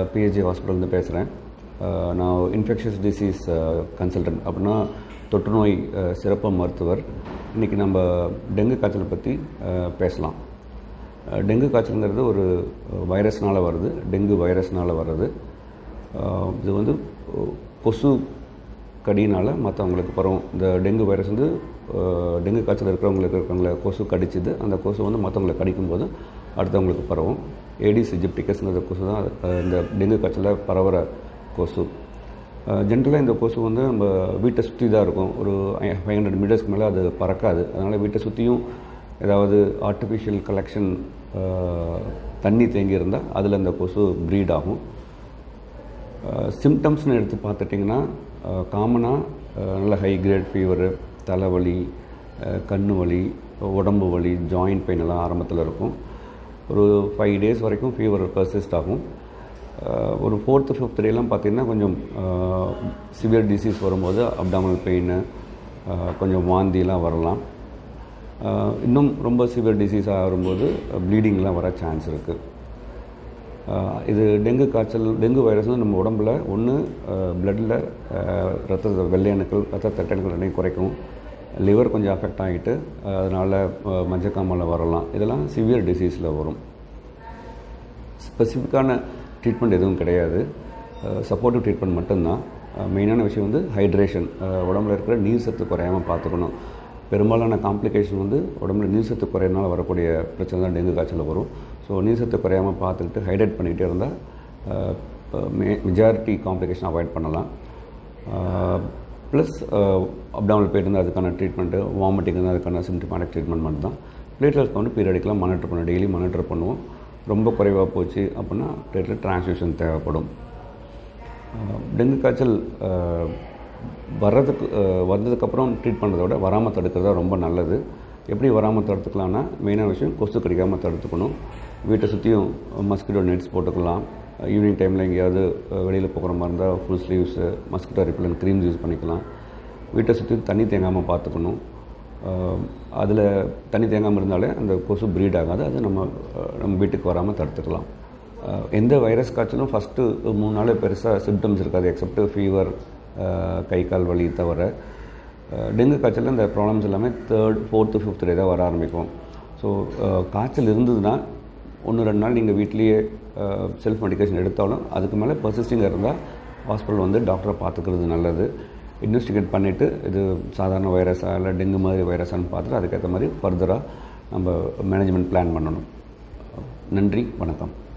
PHC ஹாஸ்பிட்டல்லேருந்து பேசுகிறேன் நான் infectious disease consultant அப்படின்னா தொற்றுநோய் அஹ், சிறப்பு மருத்துவர் இன்றைக்கி நம்ம டெங்கு காய்ச்சலை பற்றி அஹ், பேசலாம் அஹ், டெங்கு காய்ச்சலுங்கிறது ஒரு வைரஸ்னால் வருது டெங்கு வைரஸ்னால் வர்றது அஹ், இது வந்து அஹ், கொசு கடியினால் மற்றவங்களுக்கு பரவும் இந்த டெங்கு வைரஸ் வந்து அஹ், டெங்கு காய்ச்சல் இருக்கிறவங்களுக்கு இருக்கிறவங்கள கொசு கடிச்சுது அந்த கொசு வந்து மற்றவங்களை கடிக்கும்போது அடுத்தவங்களுக்கு பரவும் ஏடிஸ் இஜிப்டிகஸ்ங்கிற கொசு தான் அஹ், இந்த டெங்கு காய்ச்சலை பரவுற கொசு ஜென்ரலாக இந்த கொசு வந்து நம்ம வீட்டை சுற்றி தான் இருக்கும் ஒரு ஃபைவ் ஹண்ட்ரட் மீட்டர்ஸ்க்கு மேலே அது பறக்காது அதனால் வீட்டை சுற்றியும் ஏதாவது ஆர்டிஃபிஷியல் கலெக்ஷன் தண்ணி தேங்கி இருந்தால் அதில் இந்த கொசு ப்ரீட் ஆகும் சிம்டம்ஸ்னு எடுத்து பார்த்துட்டிங்கன்னா காமனாக நல்ல ஹை கிரேட் ஃபீவரு தலைவலி அஹ், கண்ணு வலி உடம்பு வலி ஜாயிண்ட் பெயின் எல்லாம் ஆரம்பத்தில் இருக்கும் ஒரு ஃபைவ் டேஸ் வரைக்கும் ஃபீவர் பர்சிஸ்ட் ஆகும் அஹ், ஒரு ஃபோர்த்து ஃபிஃப்த் டேலாம் பார்த்திங்கன்னா கொஞ்சம் சிவியர் டிசீஸ் வரும்போது அப்டாமல் பெயின் கொஞ்சம் வாந்திலாம் வரலாம் அஹ், இன்னும் ரொம்ப சிவியர் டிசீஸ் வரும்போது ப்ளீடிங்லாம் வர சான்ஸ் இருக்குது ஆஹ் இது டெங்கு காய்ச்சல் டெங்கு வைரஸ் வந்து நம்ம உடம்புல ஒன்று பிளட்டில் ரத்த வெள்ளை அணுக்கள் ரத்த தட்டணுக்கள் ரெண்டையும் குறைக்கும் லிவர் கொஞ்சம் அஃபெக்ட் ஆகிட்டு அதனால் மஞ்சக்காமலை வரலாம் இதெல்லாம் சிவியர் டிசீஸில் வரும் ஸ்பெசிஃபிக்கான ட்ரீட்மெண்ட் எதுவும் கிடையாது சப்போர்ட்டிவ் ட்ரீட்மெண்ட் மட்டும்தான் மெயினான விஷயம் வந்து ஹைட்ரேஷன் உடம்புல இருக்கிற நீர் சத்து குறையாமல் பார்த்துக்கணும் பெரும்பாலான காம்ப்ளிகேஷன் வந்து உடம்புல நீர் சத்து குறையினால வரக்கூடிய பிரச்சனை தான் டெங்கு காய்ச்சல் வரும் ஸோ நீர் சத்து குறையாமல் பார்த்துக்கிட்டு ஹைட்ரேட் பண்ணிகிட்டே இருந்தால் மே மெஜாரிட்டி காம்ப்ளிகேஷன் அவாய்ட் பண்ணலாம் ப்ளஸ் அப்டாமல் போயிட்டு இருந்தால் அதுக்கான ட்ரீட்மெண்ட்டு வாமிட்டிங் இருந்தால் அதுக்கான சிம்டமேட்டிக் ட்ரீட்மெண்ட் மட்டும் தான் பிளேட்லெட்ஸ் வந்து பீரியடிக்கெலாம் மானிட்டர் பண்ணுவோம் டெய்லி மானிட்டர் பண்ணுவோம் ரொம்ப குறைவாக போச்சு அப்படின்னா பிளேட்லெட் டிரான்ஸ்மிஷன் தேவைப்படும் அஹ் டெங்கு காய்ச்சல் அஹ், வர்றதுக்கு அஹ், வந்ததுக்கப்புறம் ட்ரீட் பண்ணுறத விட வராமல் தடுக்கிறது தான் ரொம்ப நல்லது எப்படி வராமல் தடுத்துக்கலாம்னா மெயினான விஷயம் கொசு கடிக்காமல் தடுத்துக்கணும் வீட்டை சுற்றியும் மஸ்கிட்டோ நெட்ஸ் போட்டுக்கலாம் ஈவினிங் டைமில் எங்கேயாவது வெளியில் போகிற மாதிரி இருந்தால் full sleeves mosquito repellent creams use பண்ணிக்கலாம் வீட்டை சுற்றி தண்ணி தேங்காமல் பார்த்துக்கணும் அதில் தண்ணி தேங்காமல் இருந்தாலே அந்த கொசு ப்ரீட் ஆகாது அது நம்ம அஹ், நம்ம வீட்டுக்கு வராமல் தடுத்துக்கலாம் அஹ், எந்த வைரஸ் காய்ச்சலும் ஃபஸ்ட்டு மூணு நாள் பெருசாக சிம்டம்ஸ் இருக்காது எக்ஸப்ட் ஃபீவர் கை கால் வலி தவிர அஹ், டெங்கு காய்ச்சலில் இந்த ப்ராப்ளம்ஸ் எல்லாமே தேர்ட் ஃபோர்த்து ஃபிஃப்த் டே தான் வர ஆரம்பிக்கும் ஸோ காய்ச்சல் இருந்ததுன்னா ஒன்று ரெண்டு நாள் நீங்கள் வீட்லேயே செல்ஃப் மெடிகேஷன் எடுத்தாலும் அதுக்கு மேலே பர்சிஸ்டிங்காக இருந்தால் ஹாஸ்பிட்டல் வந்து டாக்டரை பார்த்துக்கிறது நல்லது இன்வெஸ்டிகேட் பண்ணிவிட்டு இது சாதாரண வைரஸா இல்லை டெங்கு மாதிரி வைரஸான்னு பார்த்துட்டு அதுக்கேற்ற மாதிரி ஃபர்தராக நம்ம மேனேஜ்மெண்ட் பிளான் பண்ணணும் நன்றி வணக்கம்